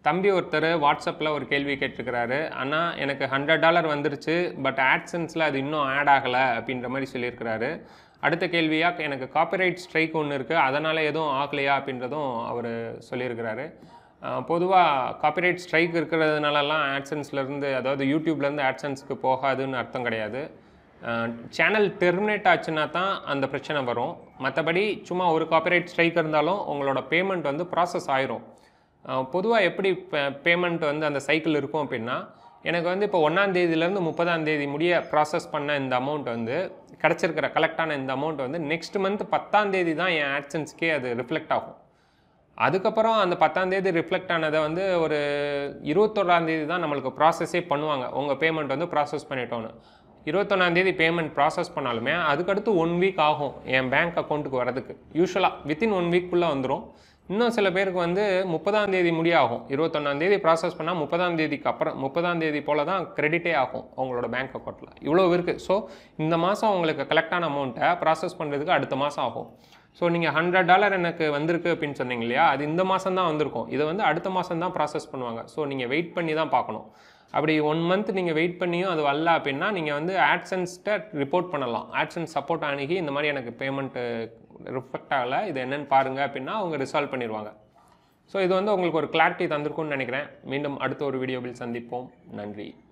தம்பி ஒருத்தர் வாட்ஸ்அப்பில் ஒரு கேள்வி கேட்டிருக்கிறாரு அண்ணா எனக்கு ஹண்ட்ரட் டாலர் வந்துருச்சு பட் ஆட்சன்ஸில் அது இன்னும் ஆட் ஆகலை அப்படின்ற மாதிரி சொல்லியிருக்கிறாரு அடுத்த கேள்வியாக எனக்கு காப்பிரைட் ஸ்ட்ரைக் ஒன்று இருக்குது அதனால் எதுவும் ஆகலையா அப்படின்றதும் அவர் சொல்லியிருக்கிறாரு பொதுவாக காப்பிரைட் ஸ்ட்ரைக் இருக்கிறதுனாலலாம் ஆட்சன்ஸ்லேருந்து அதாவது யூடியூப்லேருந்து ஆட்சன்ஸ்க்கு போகாதுன்னு அர்த்தம் கிடையாது சேனல் டெர்மினேட் ஆச்சுன்னா தான் அந்த பிரச்சனை வரும் மற்றபடி சும்மா ஒரு காப்பிரைட் ஸ்ட்ரைக் இருந்தாலும் உங்களோட பேமெண்ட் வந்து ப்ராசஸ் ஆயிரும் பொதுவாக எப்படி பேமெண்ட் வந்து அந்த சைக்கிள் இருக்கும் அப்படின்னா எனக்கு வந்து இப்போ ஒன்றாம் தேதியிலேருந்து முப்பதாம் தேதி முடிய ப்ராசஸ் பண்ண இந்த அமௌண்ட் வந்து கிடச்சிருக்கிற கலெக்டான இந்த அமௌண்ட் வந்து நெக்ஸ்ட் மந்த் பத்தாம் தேதி தான் என் ஆட்சன்ஸ்க்கே அது ரிஃப்ளெக்ட் ஆகும் அதுக்கப்புறம் அந்த பத்தாம் தேதி ரிஃப்ளெக்ட் ஆனதை வந்து ஒரு இருபத்தொராம் தேதி தான் நம்மளுக்கு ப்ராசஸே பண்ணுவாங்க உங்கள் பேமெண்ட் வந்து ப்ராசஸ் பண்ணிட்டோன்னு இருபத்தொன்னாந்தேதி பேமெண்ட் ப்ராசஸ் பண்ணாலுமே அதுக்கடுத்து ஒன் வீக் ஆகும் என் பேங்க் அக்கௌண்ட்டுக்கு வரதுக்கு யூஸ்வலாக வித்தின் ஒன் வீக்குள்ளே வந்துடும் இன்னும் சில பேருக்கு வந்து முப்பதாம் தேதி முடியாகும் இருபத்தொன்னாம் தேதி ப்ராசஸ் பண்ணால் முப்பதாம் தேதிக்கு அப்புறம் முப்பதாம் தேதி போல தான் கிரெடிட்டே ஆகும் உங்களோட பேங்க் அக்கௌண்ட்டில் இவ்வளோ இருக்குது ஸோ இந்த மாதம் உங்களுக்கு கலெக்டான அமௌண்ட்டை ப்ராசஸ் பண்ணுறதுக்கு அடுத்த மாதம் ஆகும் ஸோ நீங்கள் ஹண்ட்ரட் டாலர் எனக்கு வந்திருக்கு அப்படின்னு சொன்னீங்க இல்லையா அது இந்த மாதம் தான் வந்திருக்கும் இதை வந்து அடுத்த மாதம் தான் ப்ராசஸ் பண்ணுவாங்க ஸோ நீங்கள் வெயிட் பண்ணி தான் பார்க்கணும் அப்படி ஒன் மந்த் நீங்கள் வெயிட் பண்ணியும் அது வரல அப்படின்னா நீங்கள் வந்து ஆட்சன்ஸ்கிட்ட ரிப்போர்ட் பண்ணலாம் ஆட்சன்ஸ் சப்போர்ட் அணுகி இந்த மாதிரி எனக்கு பேமெண்ட்டு ரிஃப்ளெக்ட் ஆகலை இது என்னென்னு பாருங்கள் அப்படின்னா அவங்க ரிசால்வ் பண்ணிடுவாங்க ஸோ இது வந்து உங்களுக்கு ஒரு கிளாரிட்டி தந்திருக்கும்னு நினைக்கிறேன் மீண்டும் அடுத்த ஒரு வீடியோவில் சந்திப்போம் நன்றி